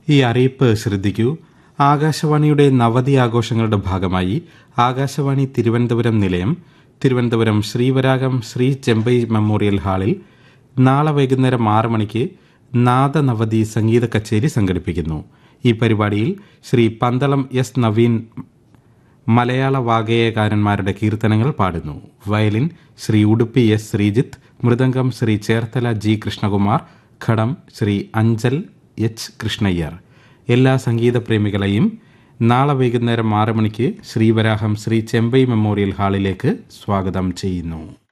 ഈ അറിയിപ്പ് ശ്രദ്ധിക്കൂ ആകാശവാണിയുടെ നവതി ആഘോഷങ്ങളുടെ ഭാഗമായി ആകാശവാണി തിരുവനന്തപുരം നിലയം തിരുവനന്തപുരം ശ്രീവരാഗം ശ്രീ ചെമ്പൈ മെമ്മോറിയൽ ഹാളിൽ നാളെ വൈകുന്നേരം ആറ് മണിക്ക് നാദനവതി സംഗീത കച്ചേരി സംഘടിപ്പിക്കുന്നു ഈ പരിപാടിയിൽ ശ്രീ പന്തളം എസ് നവീൻ മലയാള വാഗേയകാരന്മാരുടെ കീർത്തനങ്ങൾ പാടുന്നു വയലിൻ ശ്രീ ഉടുപ്പി എസ് ശ്രീജിത്ത് മൃദംഗം ശ്രീ ചേർത്തല ജി കൃഷ്ണകുമാർ ഘടം ശ്രീ അഞ്ചൽ എച്ച് കൃഷ്ണയ്യർ എല്ലാ സംഗീത പ്രേമികളെയും നാളെ വൈകുന്നേരം ആറ് മണിക്ക് ശ്രീവരാഹം ശ്രീ ചെമ്പൈ മെമ്മോറിയൽ ഹാളിലേക്ക് സ്വാഗതം ചെയ്യുന്നു